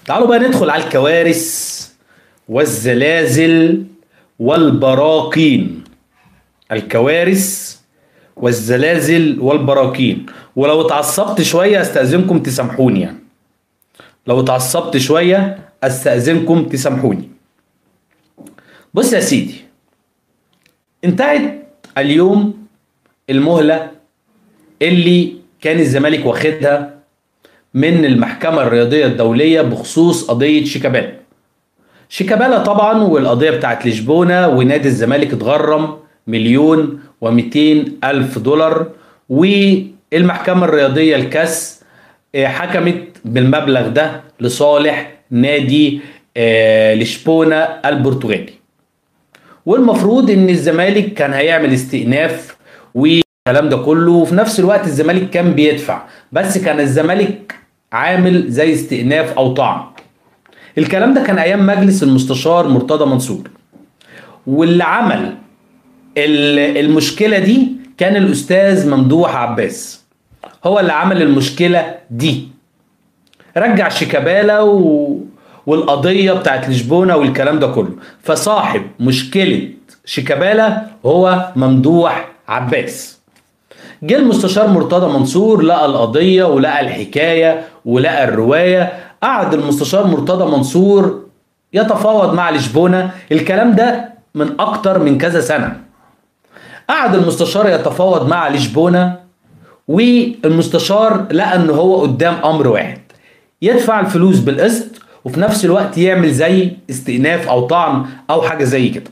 تعالوا بقى ندخل على الكوارث والزلازل والبراكين الكوارث والزلازل والبراكين ولو اتعصبت شويه استاذنكم تسامحوني يعني لو اتعصبت شويه استاذنكم تسامحوني بص يا سيدي انتهت اليوم المهله اللي كان الزمالك واخدها من المحكمة الرياضية الدولية بخصوص قضية شيكابالا شيكابالا طبعا والقضية بتاعت لشبونة ونادي الزمالك اتغرم مليون ومئتين ألف دولار والمحكمة الرياضية الكاس آه، حكمت بالمبلغ ده لصالح نادي آه، لشبونة البرتغالي والمفروض ان الزمالك كان هيعمل استئناف والكلام ده كله وفي نفس الوقت الزمالك كان بيدفع بس كان الزمالك عامل زي استئناف او طعن الكلام ده كان ايام مجلس المستشار مرتضى منصور واللي عمل ال- المشكله دي كان الاستاذ ممدوح عباس هو اللي عمل المشكله دي رجع شيكابالا و... والقضيه بتاعت لشبونه والكلام ده كله فصاحب مشكله شيكابالا هو ممدوح عباس جه المستشار مرتضى منصور لقى القضيه ولقى الحكايه ولقى الروايه قعد المستشار مرتضى منصور يتفاوض مع لشبونه الكلام ده من اكتر من كذا سنه قعد المستشار يتفاوض مع لشبونه والمستشار لقى ان هو قدام امر واحد يدفع الفلوس بالقسط وفي نفس الوقت يعمل زي استئناف او طعن او حاجه زي كده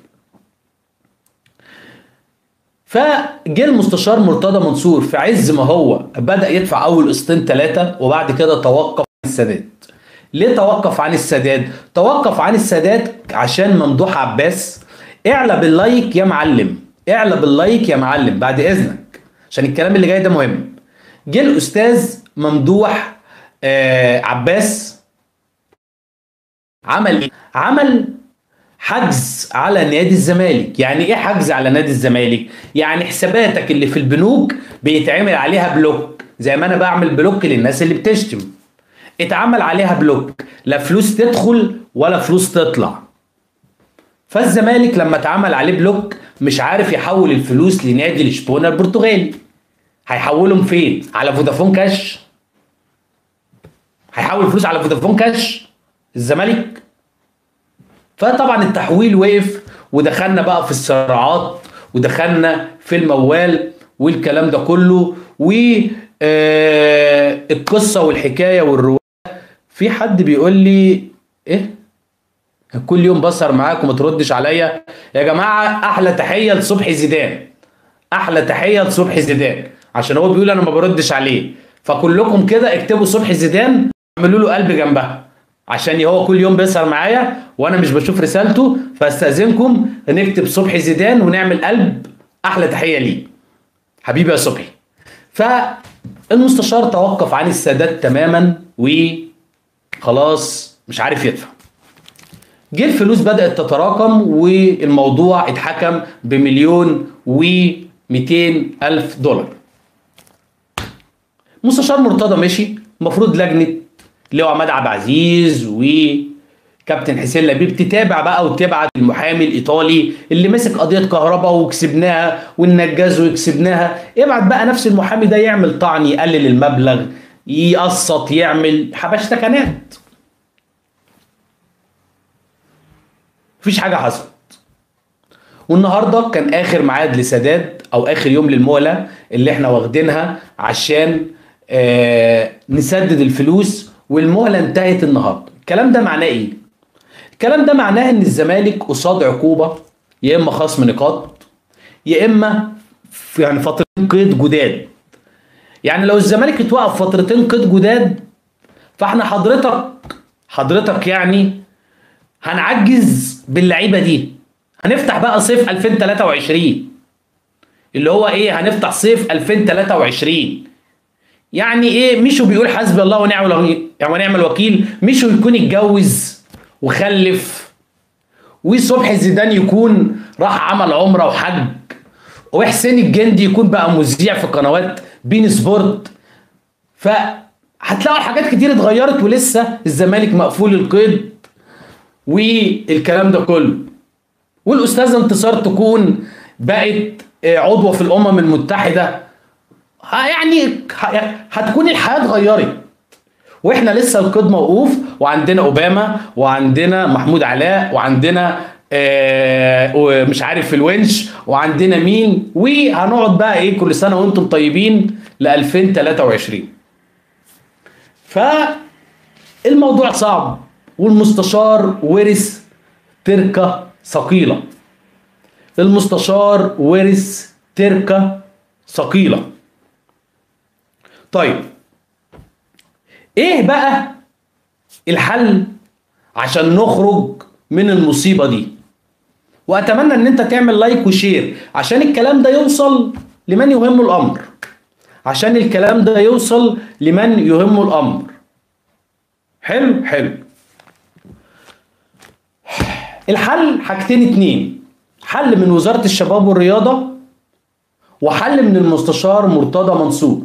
فجه المستشار مرتضى منصور في عز ما هو بدا يدفع اول قسطين ثلاثه وبعد كده توقف عن السداد ليه توقف عن السداد توقف عن السداد عشان ممدوح عباس اعلى باللايك يا معلم اعلى باللايك يا معلم بعد اذنك عشان الكلام اللي جاي ده مهم جه الاستاذ ممدوح آه عباس عمل ايه عمل حجز على نادي الزمالك يعني ايه حجز على نادي الزمالك يعني حساباتك اللي في البنوك بيتعمل عليها بلوك زي ما انا بعمل بلوك للناس اللي بتشتم اتعمل عليها بلوك لا فلوس تدخل ولا فلوس تطلع فالزمالك لما اتعمل عليه بلوك مش عارف يحول الفلوس لنادي لشبونه البرتغالي هيحولهم فين على فودافون كاش هيحول الفلوس على فودافون كاش الزمالك فطبعا التحويل وقف ودخلنا بقى في الصراعات ودخلنا في الموال والكلام ده كله والقصه والحكايه والروايه في حد بيقول لي ايه كل يوم بسهر معاك وما تردش عليا يا جماعه احلى تحيه لصبحي زيدان احلى تحيه لصبحي زيدان عشان هو بيقول انا ما بردش عليه فكلكم كده اكتبوا صبحي زيدان اعملوا له قلب جنبها عشان هو كل يوم بيسهر معايا وانا مش بشوف رسالته فاستاذنكم نكتب صبحي زيدان ونعمل قلب احلى تحيه ليه حبيبي يا صبحي فالمستشار توقف عن السداد تماما وخلاص مش عارف يدفع جه الفلوس بدأت تتراكم والموضوع اتحكم بمليون و 200 ألف دولار مستشار مرتضى مشي المفروض لجنة لواء عماد عبد العزيز وكابتن حسين لبيب تتابع بقى وتبعت المحامي الايطالي اللي مسك قضيه كهرباء وكسبناها والنجاز وكسبناها ابعت بقى نفس المحامي ده يعمل طعن يقلل المبلغ يقسط يعمل حبشتكنات مفيش حاجه حصلت والنهارده كان اخر ميعاد لسداد او اخر يوم للمهله اللي احنا واخدينها عشان آه نسدد الفلوس والمهله انتهت النهارده الكلام ده معناه ايه الكلام ده معناه ان الزمالك قصاد عقوبه يا اما خصم نقاط يا اما في يعني فترتين قيد جداد يعني لو الزمالك اتوقف فترتين قيد جداد فاحنا حضرتك حضرتك يعني هنعجز باللعيبه دي هنفتح بقى صيف 2023 اللي هو ايه هنفتح صيف 2023 يعني ايه مشو بيقول حسبي الله ونعم الوكيل ونعم الوكيل مشو يكون اتجوز وخلف وصبحي زيدان يكون راح عمل عمره وحج وحسين الجندي يكون بقى مذيع في قنوات بين سبورت ف هتلاقوا حاجات كتير اتغيرت ولسه الزمالك مقفول القيد والكلام ده كله والاستاذه انتصار تكون بقت عضوه في الامم المتحده يعني هتكون الحياه اتغيرت واحنا لسه القيد موقوف وعندنا اوباما وعندنا محمود علاء وعندنا آه ومش عارف الونش وعندنا مين وهنقعد بقى ايه كل سنه وانتم طيبين ل 2023 فالموضوع صعب والمستشار ورث تركه ثقيله المستشار ورث تركه ثقيله طيب ايه بقى الحل عشان نخرج من المصيبه دي واتمنى ان انت تعمل لايك وشير عشان الكلام ده يوصل لمن يهمه الامر عشان الكلام ده يوصل لمن يهمه الامر حلو حلو الحل حاجتين اتنين حل من وزارة الشباب والرياضة وحل من المستشار مرتضى منصور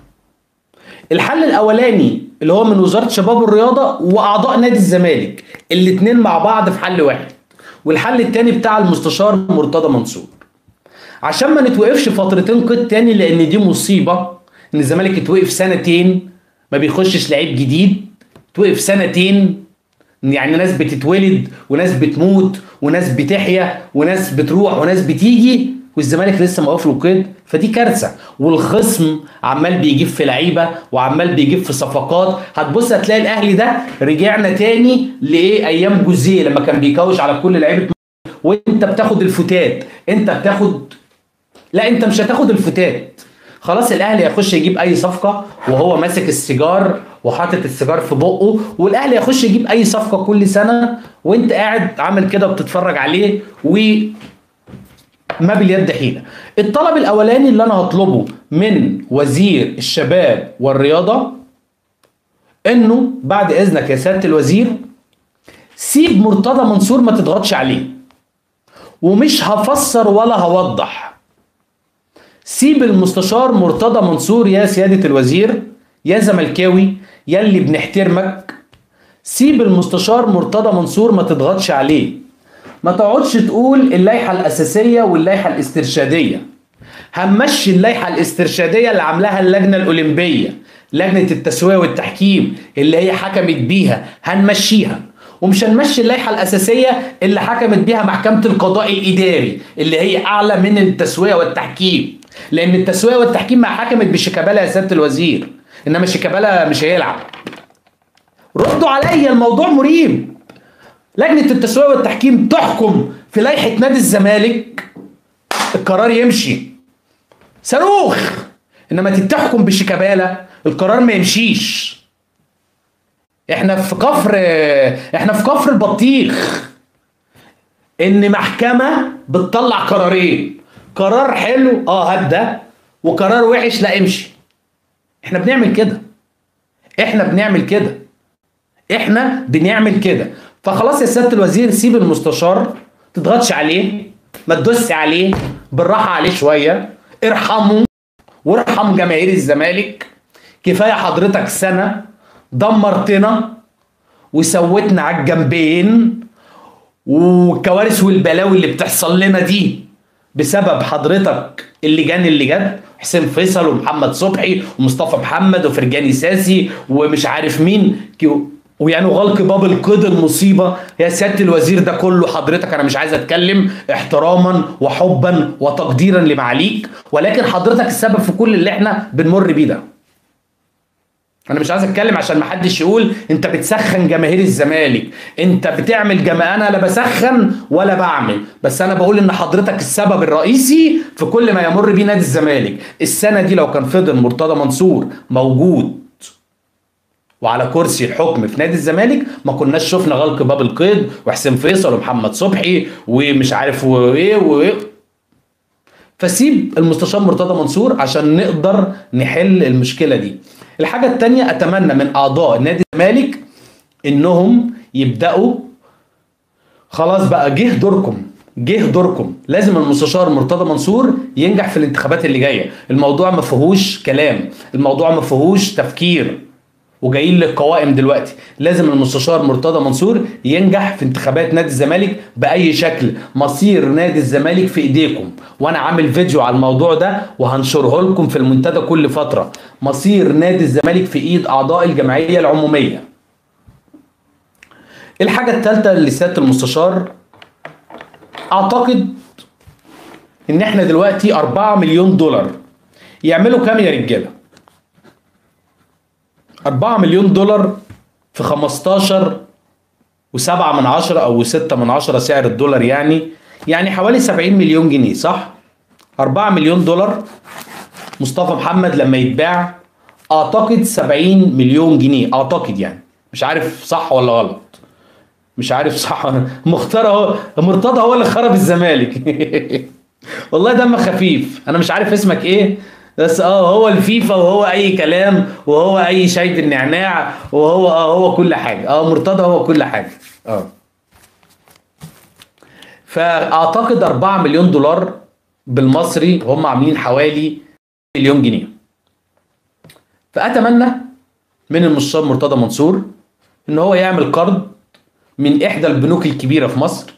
الحل الاولاني اللي هو من وزاره الشباب والرياضه واعضاء نادي الزمالك الاثنين مع بعض في حل واحد والحل الثاني بتاع المستشار مرتضى منصور عشان ما نتوقفش فترتين قيد تاني لان دي مصيبه ان الزمالك يتوقف سنتين ما بيخشش لعيب جديد توقف سنتين يعني ناس بتتولد وناس بتموت وناس بتحيا وناس بتروح وناس بتيجي والزمالك لسه موقف له قيد فدي كارثه والخصم عمال بيجيب في لعيبه وعمال بيجيب في صفقات هتبص هتلاقي الاهلي ده رجعنا تاني لايه ايام جوزيه لما كان بيكوش على كل لعيبه وانت بتاخد الفتات انت بتاخد لا انت مش هتاخد الفتات خلاص الاهلي هيخش يجيب اي صفقه وهو ماسك السيجار وحاطط السيجار في بقه والاهلي هيخش يجيب اي صفقه كل سنه وانت قاعد عامل كده وبتتفرج عليه و ما باليد حيلة الطلب الأولاني اللي أنا هطلبه من وزير الشباب والرياضة إنه بعد إذنك يا سيادة الوزير سيب مرتضى منصور ما تضغطش عليه ومش هفسر ولا هوضح سيب المستشار مرتضى منصور يا سيادة الوزير يا زملكاوي يا اللي بنحترمك سيب المستشار مرتضى منصور ما تضغطش عليه ما تقعدش تقول اللائحة الأساسية واللائحة الاسترشادية هنمشي اللائحة الاسترشادية اللي عاملاها اللجنة الأولمبية لجنة التسوية والتحكيم اللي هي حكمت بيها هنمشيها ومش هنمشي اللائحة الأساسية اللي حكمت بيها محكمة القضاء الإداري اللي هي أعلى من التسوية والتحكيم لأن التسوية والتحكيم ما حكمت بشيكابالا يا سيادة الوزير إنما شيكابالا مش هيلعب ردوا عليا الموضوع مريب لجنه التسويه والتحكيم تحكم في لائحه نادي الزمالك القرار يمشي صاروخ انما تتحكم بشيكابالا القرار ما يمشيش احنا في كفر احنا في كفر البطيخ ان محكمه بتطلع قرارين قرار حلو اه هات ده وقرار وحش لا امشي احنا بنعمل كده احنا بنعمل كده احنا بنعمل كده فخلاص يا سياده الوزير سيب المستشار تضغطش عليه ما تدوسش عليه بالراحه عليه شويه ارحمه وارحم جماهير الزمالك كفايه حضرتك سنه دمرتنا وسوتنا على الجنبين والكوارث والبلاوي اللي بتحصل لنا دي بسبب حضرتك اللجان اللي جت حسين فيصل ومحمد صبحي ومصطفى محمد وفرجاني ساسي ومش عارف مين ويعني غلق باب القيد المصيبه يا سياده الوزير ده كله حضرتك انا مش عايز اتكلم احتراما وحبا وتقديرا لمعاليك ولكن حضرتك السبب في كل اللي احنا بنمر بيه ده انا مش عايز اتكلم عشان ما حدش يقول انت بتسخن جماهير الزمالك انت بتعمل جما انا لا بسخن ولا بعمل بس انا بقول ان حضرتك السبب الرئيسي في كل ما يمر بيه نادي الزمالك السنه دي لو كان فضل مرتضى منصور موجود وعلى كرسي الحكم في نادي الزمالك ما كناش شفنا غلق باب القيد وحسين فيصل ومحمد صبحي ومش عارف وايه وايه فسيب المستشار مرتضى منصور عشان نقدر نحل المشكله دي الحاجه الثانيه اتمنى من اعضاء نادي الزمالك انهم يبداوا خلاص بقى جه دوركم جه دوركم لازم المستشار مرتضى منصور ينجح في الانتخابات اللي جايه الموضوع ما فيهوش كلام الموضوع ما فيهوش تفكير وجايين للقوائم دلوقتي لازم المستشار مرتضى منصور ينجح في انتخابات نادي الزمالك باي شكل مصير نادي الزمالك في ايديكم وانا عامل فيديو على الموضوع ده وهنشره لكم في المنتدى كل فتره مصير نادي الزمالك في ايد اعضاء الجمعيه العموميه الحاجه الثالثه لسياده المستشار اعتقد ان احنا دلوقتي 4 مليون دولار يعملوا كام يا رجاله 4 مليون دولار في 15 و7 من عشرة او 6 من عشرة سعر الدولار يعني يعني حوالي 70 مليون جنيه صح 4 مليون دولار مصطفى محمد لما يتباع اعتقد 70 مليون جنيه اعتقد يعني مش عارف صح ولا غلط مش عارف صح مختار هو مرتضى هو اللي خرب الزمالك والله دم خفيف انا مش عارف اسمك ايه بس اه هو الفيفا وهو اي كلام وهو اي شاي بالنعناع وهو اه هو كل حاجه اه مرتضى هو كل حاجه اه فاعتقد 4 مليون دولار بالمصري هم عاملين حوالي مليون جنيه فاتمنى من المستشار مرتضى منصور ان هو يعمل قرض من احدى البنوك الكبيره في مصر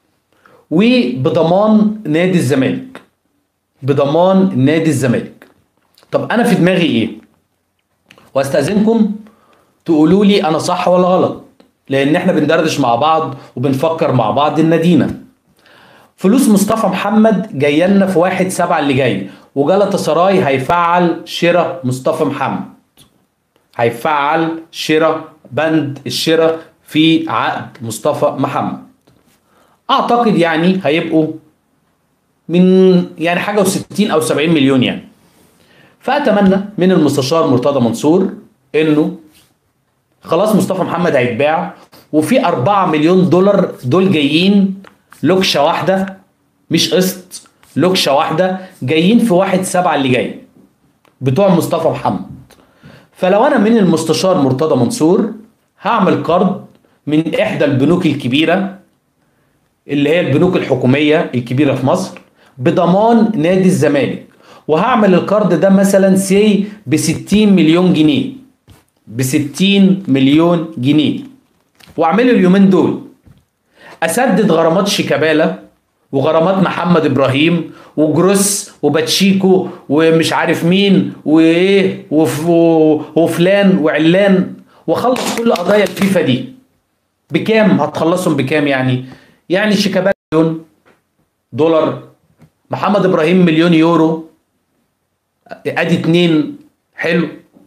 وبضمان نادي الزمالك بضمان نادي الزمالك طب انا في دماغي ايه واستاذنكم تقولوا لي انا صح ولا غلط لان احنا بندردش مع بعض وبنفكر مع بعض النادينا فلوس مصطفى محمد جايه لنا في واحد سبعة اللي جاي وجلطة سراي هيفعل شراء مصطفى محمد هيفعل شراء بند الشراء في عقد مصطفى محمد اعتقد يعني هيبقوا من يعني حاجه و60 او 70 مليون يعني فاتمنى من المستشار مرتضى منصور انه خلاص مصطفى محمد هيتباع وفي 4 مليون دولار دول جايين لوكشه واحده مش قسط لوكشه واحده جايين في واحد سبعة اللي جاي بتوع مصطفى محمد فلو انا من المستشار مرتضى منصور هعمل قرض من احدى البنوك الكبيره اللي هي البنوك الحكوميه الكبيره في مصر بضمان نادي الزمالك وهعمل القرض ده مثلا سي ب 60 مليون جنيه ب 60 مليون جنيه واعمله اليومين دول اسدد غرامات شيكابالا وغرامات محمد ابراهيم وجروس وباتشيكو ومش عارف مين وايه وف- وفلان وعلان واخلص كل قضايا الفيفا دي بكام هتخلصهم بكام يعني يعني شيكابالا مليون دولار محمد ابراهيم مليون يورو ادي اتنين حلو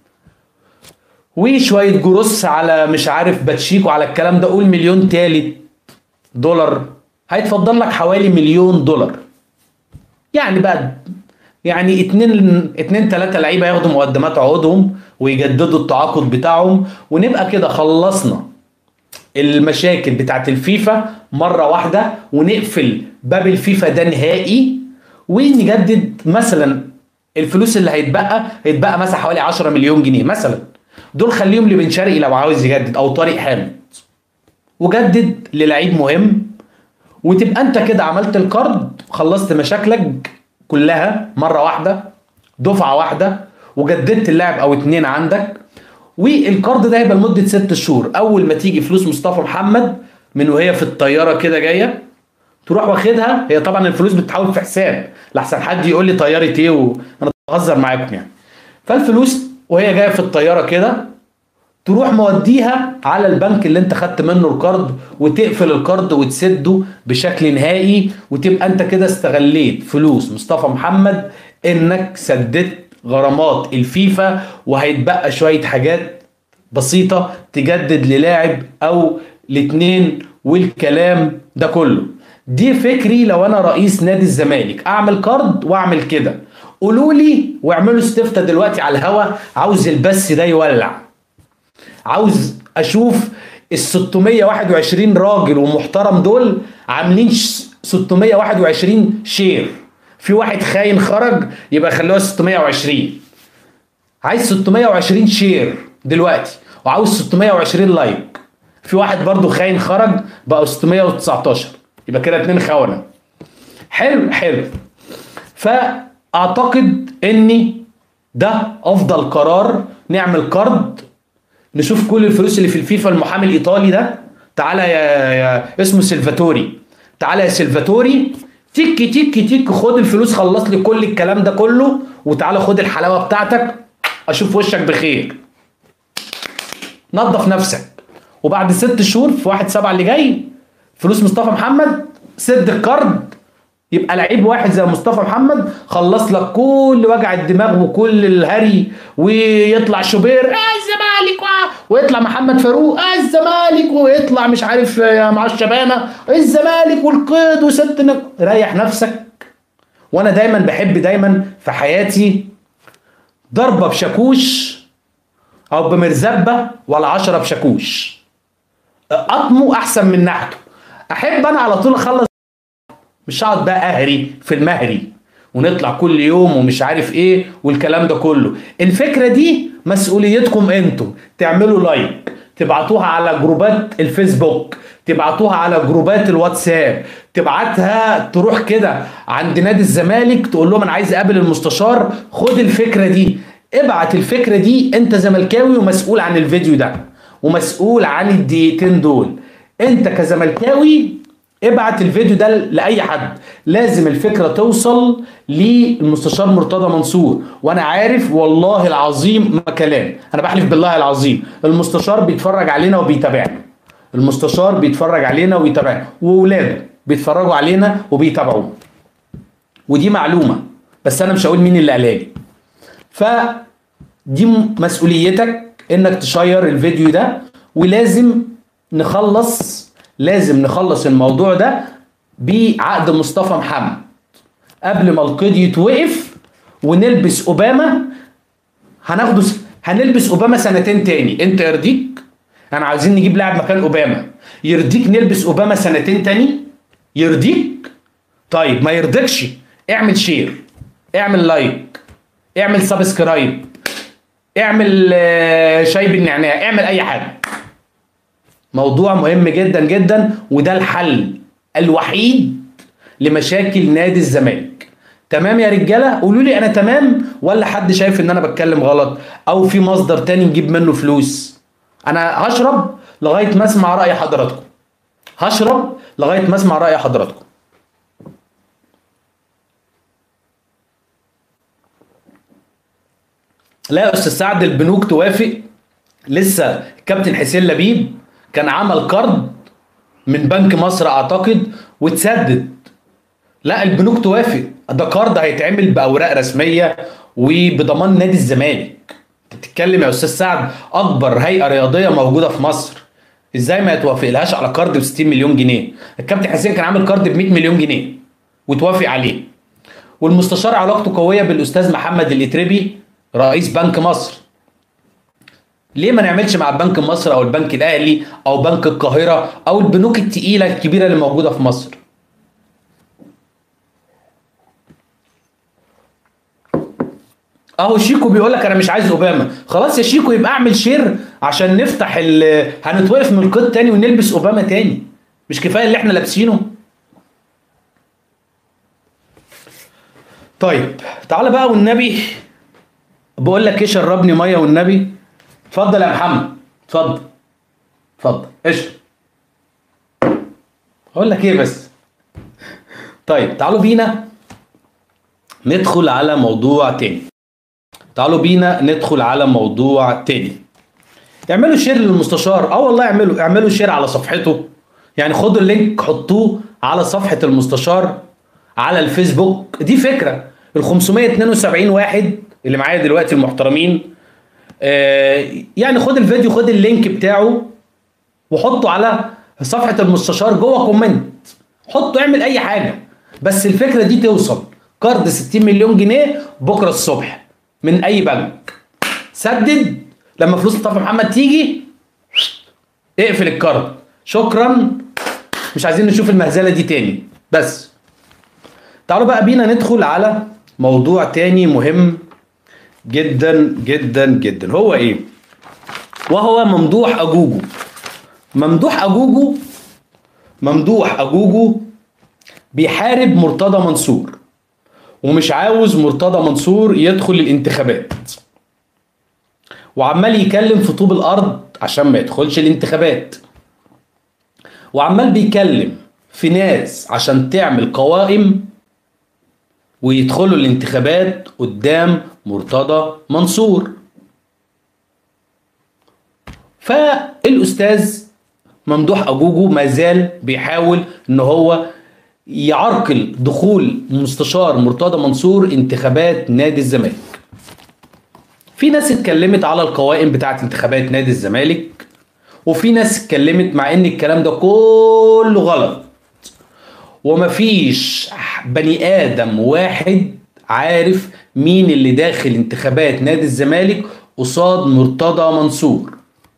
وشويه جروس على مش عارف باتشيكو على الكلام ده قول مليون تالت دولار هيتفضل لك حوالي مليون دولار يعني بقى يعني اتنين اتنين تلاتة لعيبة ياخدوا مقدمات عقودهم ويجددوا التعاقد بتاعهم ونبقى كده خلصنا المشاكل بتاعت الفيفا مرة واحدة ونقفل باب الفيفا ده نهائي ونجدد مثلا الفلوس اللي هيتبقى هيتبقى مثلا حوالي 10 مليون جنيه مثلا دول خليهم لبن شرقي لو عاوز يجدد او طارق حامد وجدد للعيب مهم وتبقى انت كده عملت القرض خلصت مشاكلك كلها مره واحده دفعه واحده وجددت اللاعب او اتنين عندك والقرض ده هيبقى لمده ست شهور اول ما تيجي فلوس مصطفى محمد من وهي في الطياره كده جايه تروح واخدها هي طبعا الفلوس بتتحول في حساب لحسن حد يقول لي طياره ايه وانا بهزر معاكم يعني فالفلوس وهي جايه في الطياره كده تروح موديها على البنك اللي انت خدت منه القرض وتقفل القرض وتسده بشكل نهائي وتبقى انت كده استغليت فلوس مصطفى محمد انك سددت غرامات الفيفا وهيتبقى شويه حاجات بسيطه تجدد للاعب او لاتنين والكلام ده كله دي فكري لو انا رئيس نادي الزمالك اعمل قرض واعمل كده قولوا لي واعملوا استفتاء دلوقتي على الهوا عاوز البث ده يولع عاوز اشوف ال 621 راجل ومحترم دول عاملين ش- 621 شير في واحد خاين خرج يبقى خلوها 620 عايز 620 شير دلوقتي وعاوز 620 لايك في واحد برضو خاين خرج بقى 619 يبقى كده اتنين خونه حلو حلو فاعتقد اني ده افضل قرار نعمل قرض نشوف كل الفلوس اللي في الفيفا المحامي الايطالي ده تعالى يا, يا اسمه سيلفاتوري تعالى يا سيلفاتوري تك تك تك خد الفلوس خلص لي كل الكلام ده كله وتعالى خد الحلاوه بتاعتك اشوف وشك بخير نظف نفسك وبعد ست شهور في واحد سبعة اللي جاي فلوس مصطفى محمد سد الكارد يبقى لعيب واحد زي مصطفى محمد خلص لك كل وجع الدماغ وكل الهري ويطلع شوبير اه الزمالك ويطلع محمد فاروق اه الزمالك ويطلع مش عارف مع الشبانه الزمالك والقيد وست نك... ريح نفسك وانا دايما بحب دايما في حياتي ضربه بشاكوش او بمرزبه ولا عشرة بشاكوش قطمه احسن من نحته احب انا على طول اخلص مش هقعد بقى اهري في المهري ونطلع كل يوم ومش عارف ايه والكلام ده كله الفكره دي مسؤوليتكم انتم تعملوا لايك تبعتوها على جروبات الفيسبوك تبعتوها على جروبات الواتساب تبعتها تروح كده عند نادي الزمالك تقول لهم انا عايز اقابل المستشار خد الفكره دي ابعت الفكره دي انت زملكاوي ومسؤول عن الفيديو ده ومسؤول عن الدقيقتين دول انت كزملكاوي ابعت الفيديو ده لاي حد لازم الفكره توصل للمستشار مرتضى منصور وانا عارف والله العظيم ما كلام انا بحلف بالله العظيم المستشار بيتفرج علينا وبيتابعنا المستشار بيتفرج علينا وبيتابعنا واولاده بيتفرجوا علينا وبيتابعونا ودي معلومه بس انا مش هقول مين اللي قالها لي فدي مسؤوليتك انك تشير الفيديو ده ولازم نخلص لازم نخلص الموضوع ده بعقد مصطفى محمد قبل ما القيد يتوقف ونلبس اوباما هناخده س... هنلبس اوباما سنتين تاني انت يرضيك انا عايزين نجيب لاعب مكان اوباما يرضيك نلبس اوباما سنتين تاني يرضيك طيب ما يرضيكش اعمل شير اعمل لايك اعمل سبسكرايب اعمل شاي بالنعناع اعمل اي حاجه موضوع مهم جدا جدا وده الحل الوحيد لمشاكل نادي الزمالك تمام يا رجاله قولوا لي انا تمام ولا حد شايف ان انا بتكلم غلط او في مصدر تاني نجيب منه فلوس انا هشرب لغايه ما اسمع راي حضراتكم هشرب لغايه ما اسمع راي حضراتكم لا يا استاذ سعد البنوك توافق لسه كابتن حسين لبيب كان عمل قرض من بنك مصر اعتقد وتسدد لا البنوك توافق ده قرض هيتعمل باوراق رسميه وبضمان نادي الزمالك انت بتتكلم يا استاذ سعد اكبر هيئه رياضيه موجوده في مصر ازاي ما يتوافقلهاش على قرض ب 60 مليون جنيه الكابتن حسين كان عامل قرض ب 100 مليون جنيه وتوافق عليه والمستشار علاقته قويه بالاستاذ محمد الاتربي رئيس بنك مصر ليه ما نعملش مع البنك المصري او البنك الاهلي او بنك القاهره او البنوك التقيله الكبيره اللي موجوده في مصر اهو شيكو بيقول لك انا مش عايز اوباما خلاص يا شيكو يبقى اعمل شير عشان نفتح ال هنتوقف من القيد تاني ونلبس اوباما تاني مش كفايه اللي احنا لابسينه طيب تعالى بقى والنبي بقول لك ايه شربني ميه والنبي اتفضل يا محمد اتفضل اتفضل اشرب اقول لك ايه بس طيب تعالوا بينا ندخل على موضوع تاني تعالوا بينا ندخل على موضوع تاني اعملوا شير للمستشار اه والله اعملوا اعملوا شير على صفحته يعني خدوا اللينك حطوه على صفحة المستشار على الفيسبوك دي فكرة ال 572 واحد اللي معايا دلوقتي المحترمين آه يعني خد الفيديو خد اللينك بتاعه وحطه على صفحة المستشار جوه كومنت حطه اعمل اي حاجة بس الفكرة دي توصل قرض 60 مليون جنيه بكرة الصبح من اي بنك سدد لما فلوس مصطفى محمد تيجي اقفل الكارد شكرا مش عايزين نشوف المهزله دي تاني بس تعالوا بقى بينا ندخل على موضوع تاني مهم جدا جدا جدا هو ايه وهو ممدوح اجوجو ممدوح اجوجو ممدوح اجوجو بيحارب مرتضى منصور ومش عاوز مرتضى منصور يدخل الانتخابات وعمال يكلم في طوب الارض عشان ما يدخلش الانتخابات وعمال بيكلم في ناس عشان تعمل قوائم ويدخلوا الانتخابات قدام مرتضى منصور فالاستاذ ممدوح اجوجو ما زال بيحاول ان هو يعرقل دخول مستشار مرتضى منصور انتخابات نادي الزمالك في ناس اتكلمت على القوائم بتاعت انتخابات نادي الزمالك وفي ناس اتكلمت مع ان الكلام ده كله غلط ومفيش بني ادم واحد عارف مين اللي داخل انتخابات نادي الزمالك قصاد مرتضى منصور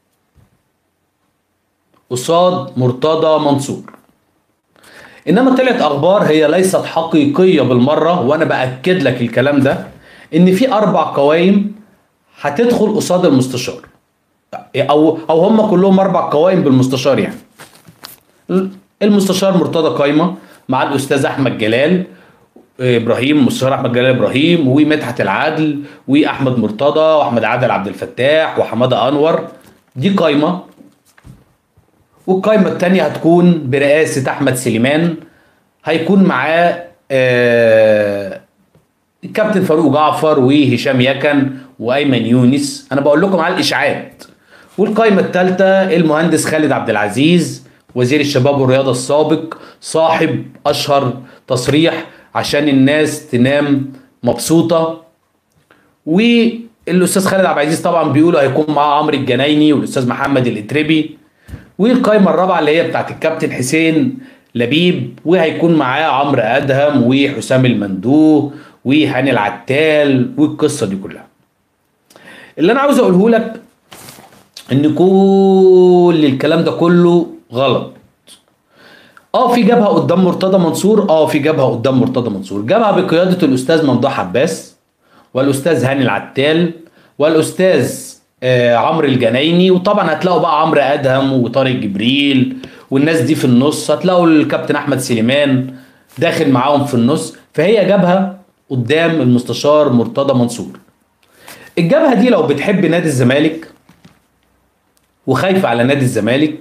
قصاد مرتضى منصور انما طلعت اخبار هي ليست حقيقيه بالمره وانا باكد لك الكلام ده ان في اربع قوائم هتدخل قصاد المستشار او او هم كلهم اربع قوائم بالمستشار يعني المستشار مرتضى قايمه مع الاستاذ احمد جلال ابراهيم مستشار احمد جلال ابراهيم ومدحت العدل واحمد مرتضى واحمد عادل عبد الفتاح وحماده انور دي قايمه والقايمه الثانيه هتكون برئاسه احمد سليمان هيكون معاه آه الكابتن فاروق جعفر وهشام يكن وايمن يونس انا بقول لكم على الاشاعات والقايمه الثالثه المهندس خالد عبد العزيز وزير الشباب والرياضه السابق صاحب اشهر تصريح عشان الناس تنام مبسوطه والاستاذ خالد عبد العزيز طبعا بيقولوا هيكون معاه عمرو الجنايني والاستاذ محمد الاتربي والقايمه الرابعه اللي هي بتاعت الكابتن حسين لبيب وهيكون معاه عمرو ادهم وحسام المندوه وهاني العتال والقصه دي كلها اللي انا عاوز اقوله لك ان كل الكلام ده كله غلط اه في جبهه قدام مرتضى منصور اه في جبهه قدام مرتضى منصور جبهه بقياده الاستاذ ممدوح عباس والاستاذ هاني العتال والاستاذ آه عمرو الجنايني وطبعا هتلاقوا بقى عمرو ادهم وطارق جبريل والناس دي في النص هتلاقوا الكابتن احمد سليمان داخل معاهم في النص فهي جبهه قدام المستشار مرتضى منصور الجبهه دي لو بتحب نادي الزمالك وخايفه على نادي الزمالك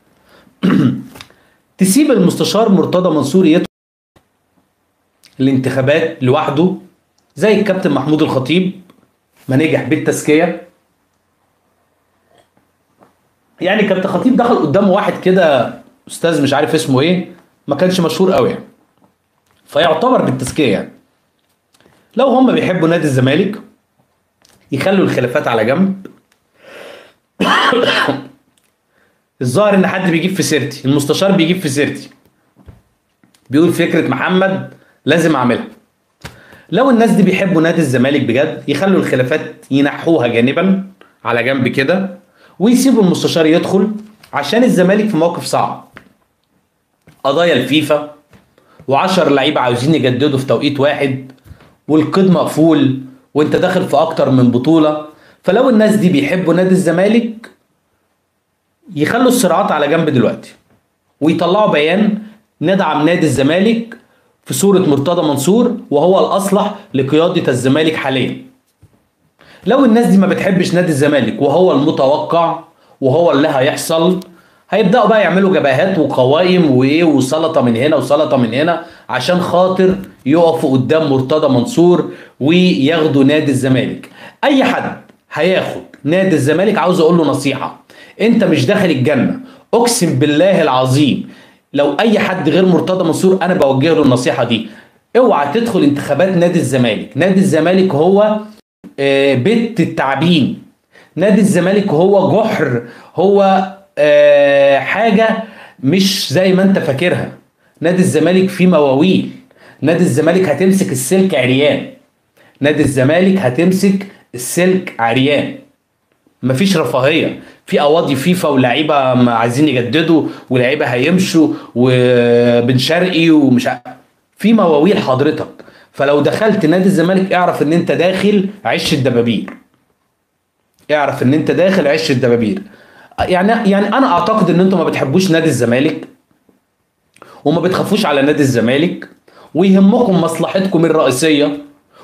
تسيب المستشار مرتضى منصور يدخل الانتخابات لوحده زي الكابتن محمود الخطيب ما نجح بالتزكيه يعني كابتن خطيب دخل قدامه واحد كده استاذ مش عارف اسمه ايه ما كانش مشهور قوي يعني فيعتبر بالتزكيه يعني لو هم بيحبوا نادي الزمالك يخلوا الخلافات على جنب الظاهر ان حد بيجيب في سيرتي المستشار بيجيب في سيرتي بيقول فكره محمد لازم اعملها لو الناس دي بيحبوا نادي الزمالك بجد يخلوا الخلافات ينحوها جانبا على جنب كده ويسيبوا المستشار يدخل عشان الزمالك في موقف صعب قضايا الفيفا و10 لعيبه عاوزين يجددوا في توقيت واحد والقيد مقفول وانت داخل في اكتر من بطوله فلو الناس دي بيحبوا نادي الزمالك يخلوا الصراعات على جنب دلوقتي ويطلعوا بيان ندعم نادي الزمالك في صورة مرتضى منصور وهو الأصلح لقيادة الزمالك حاليا لو الناس دي ما بتحبش نادي الزمالك وهو المتوقع وهو اللي هيحصل هيبداوا بقى يعملوا جبهات وقوائم وايه وسلطه من هنا وسلطه من هنا عشان خاطر يقفوا قدام مرتضى منصور وياخدوا نادي الزمالك اي حد هياخد نادي الزمالك عاوز اقول له نصيحه انت مش داخل الجنه اقسم بالله العظيم لو اي حد غير مرتضى منصور انا بوجه له النصيحه دي اوعى تدخل انتخابات نادي الزمالك نادي الزمالك هو آه، بيت التعبين نادي الزمالك هو جحر هو آه، حاجه مش زي ما انت فاكرها نادي الزمالك فيه مواويل نادي الزمالك هتمسك السلك عريان نادي الزمالك هتمسك السلك عريان مفيش رفاهيه في قواضي فيفا ولاعيبه عايزين يجددوا ولاعيبه هيمشوا وبن شرقي ومش ع... في مواويل حضرتك فلو دخلت نادي الزمالك اعرف ان انت داخل عش الدبابير اعرف ان انت داخل عش الدبابير يعني يعني انا اعتقد ان انتم ما بتحبوش نادي الزمالك وما بتخافوش على نادي الزمالك ويهمكم مصلحتكم الرئيسيه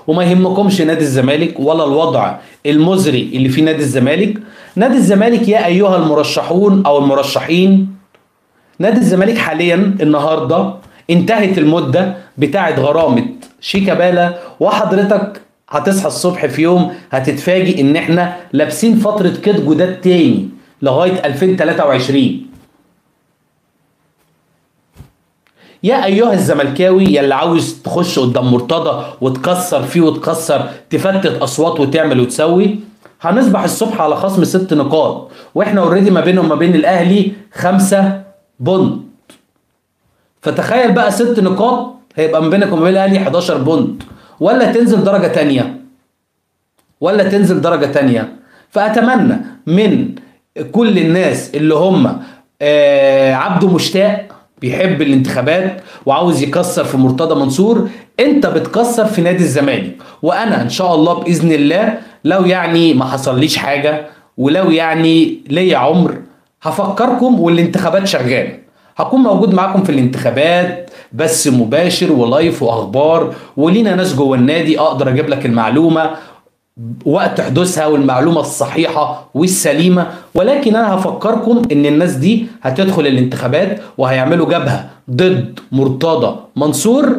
وما يهمكمش نادي الزمالك ولا الوضع المزري اللي في نادي الزمالك نادي الزمالك يا ايها المرشحون او المرشحين نادي الزمالك حاليا النهارده انتهت المده بتاعه غرامه شيكابالا وحضرتك هتصحى الصبح في يوم هتتفاجئ ان احنا لابسين فتره قيد جداد تاني لغايه 2023 يا ايها الزملكاوي يا اللي عاوز تخش قدام مرتضى وتكسر فيه وتكسر تفتت اصوات وتعمل وتسوي هنصبح الصبح على خصم ست نقاط واحنا اوريدي ما بينهم وما بين الاهلي خمسة بونت فتخيل بقى ست نقاط هيبقى ما بينك وما بين الاهلي 11 بونت ولا تنزل درجة تانية ولا تنزل درجة تانية فأتمنى من كل الناس اللي هم آه عبده مشتاق بيحب الانتخابات وعاوز يكسر في مرتضى منصور انت بتكسر في نادي الزمالك وانا ان شاء الله باذن الله لو يعني ما حصليش حاجه ولو يعني ليا عمر هفكركم والانتخابات شغاله هكون موجود معاكم في الانتخابات بس مباشر ولايف واخبار ولينا ناس جوه النادي اقدر اجيب لك المعلومه وقت حدوثها والمعلومه الصحيحه والسليمه ولكن انا هفكركم ان الناس دي هتدخل الانتخابات وهيعملوا جبهه ضد مرتضى منصور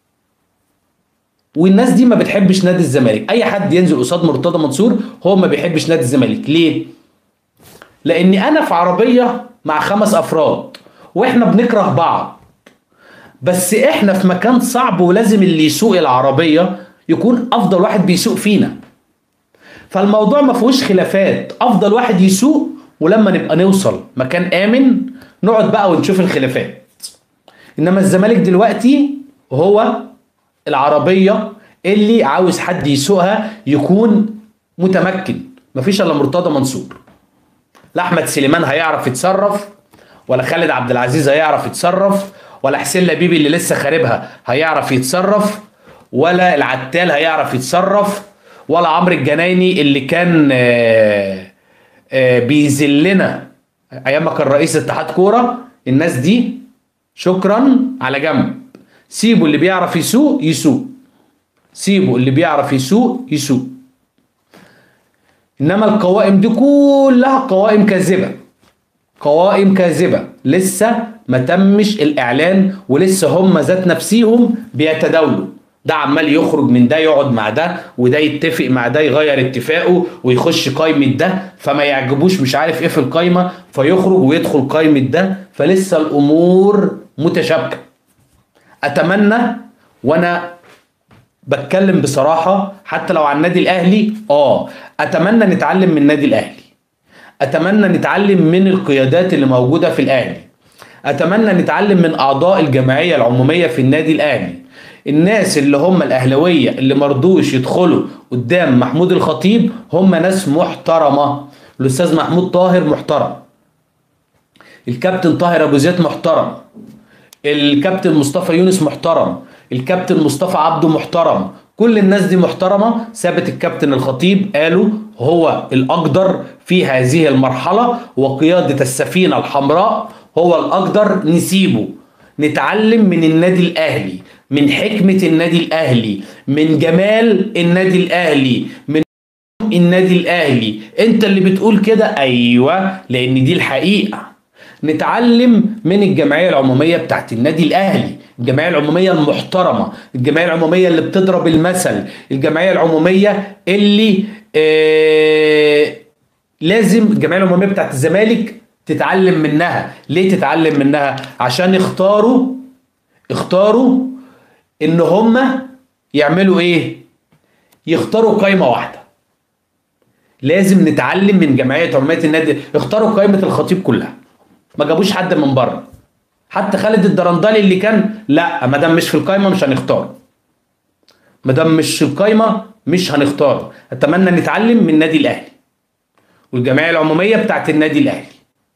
والناس دي ما بتحبش نادي الزمالك اي حد ينزل قصاد مرتضى منصور هو ما بيحبش نادي الزمالك ليه لاني انا في عربيه مع خمس افراد واحنا بنكره بعض بس احنا في مكان صعب ولازم اللي يسوق العربيه يكون افضل واحد بيسوق فينا فالموضوع ما فيهوش خلافات افضل واحد يسوق ولما نبقى نوصل مكان امن نقعد بقى ونشوف الخلافات انما الزمالك دلوقتي هو العربيه اللي عاوز حد يسوقها يكون متمكن مفيش الا مرتضى منصور لا احمد سليمان هيعرف يتصرف ولا خالد عبد العزيز هيعرف يتصرف ولا حسين لبيبي اللي لسه خاربها هيعرف يتصرف ولا العتال هيعرف يتصرف ولا عمرو الجنايني اللي كان آه، آه، بيذلنا ايام ما كان رئيس اتحاد كوره الناس دي شكرا على جنب سيبوا اللي بيعرف يسوق يسوق سيبوا اللي بيعرف يسوق يسوق انما القوائم دي كلها قوائم كاذبه قوائم كاذبه لسه ما تمش الاعلان ولسه هم ذات نفسيهم بيتداولوا ده عمال يخرج من ده يقعد مع ده وده يتفق مع ده يغير اتفاقه ويخش قايمة ده فما يعجبوش مش عارف ايه في القايمة فيخرج ويدخل قايمة ده فلسه الامور متشابكة اتمنى وانا بتكلم بصراحة حتى لو عن النادي الاهلي اه اتمنى نتعلم من النادي الاهلي اتمنى نتعلم من القيادات اللي موجودة في الاهلي اتمنى نتعلم من اعضاء الجمعية العمومية في النادي الاهلي الناس اللي هم الاهلاويه اللي مرضوش يدخلوا قدام محمود الخطيب هم ناس محترمه الاستاذ محمود طاهر محترم الكابتن طاهر ابو زيد محترم الكابتن مصطفى يونس محترم الكابتن مصطفى عبده محترم كل الناس دي محترمة ثابت الكابتن الخطيب قالوا هو الأقدر في هذه المرحلة وقيادة السفينة الحمراء هو الأقدر نسيبه نتعلم من النادي الأهلي من حكمة النادي الأهلي من جمال النادي الأهلي من النادي الأهلي أنت اللي بتقول كده أيوة لأن دي الحقيقة نتعلم من الجمعية العمومية بتاعت النادي الأهلي الجمعية العمومية المحترمة الجمعية العمومية اللي بتضرب المثل الجمعية العمومية اللي آه لازم الجمعية العمومية بتاعت الزمالك تتعلم منها ليه تتعلم منها عشان اختاروا اختاروا ان هم يعملوا ايه يختاروا قائمة واحدة لازم نتعلم من جمعية عمومية النادي اختاروا قائمة الخطيب كلها ما جابوش حد من بره حتى خالد الدرندلي اللي كان لا ما دام مش في القايمه مش هنختاره ما دام مش في القايمه مش هنختاره اتمنى نتعلم من النادي الاهلي والجمعيه العموميه بتاعت النادي الاهلي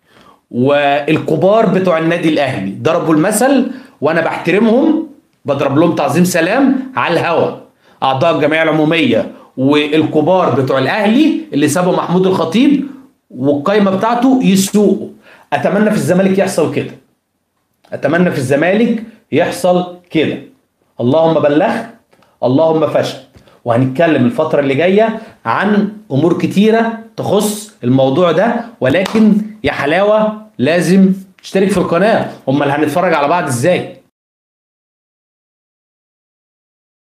والكبار بتوع النادي الاهلي ضربوا المثل وانا بحترمهم بضرب لهم تعظيم سلام على الهوا اعضاء الجمعيه العموميه والكبار بتوع الاهلي اللي سابوا محمود الخطيب والقايمه بتاعته يسوقوا اتمنى في الزمالك يحصل كده اتمنى في الزمالك يحصل كده اللهم بلغت اللهم فشل وهنتكلم الفترة اللي جاية عن أمور كتيرة تخص الموضوع ده ولكن يا حلاوة لازم تشترك في القناة أمال هنتفرج على بعض إزاي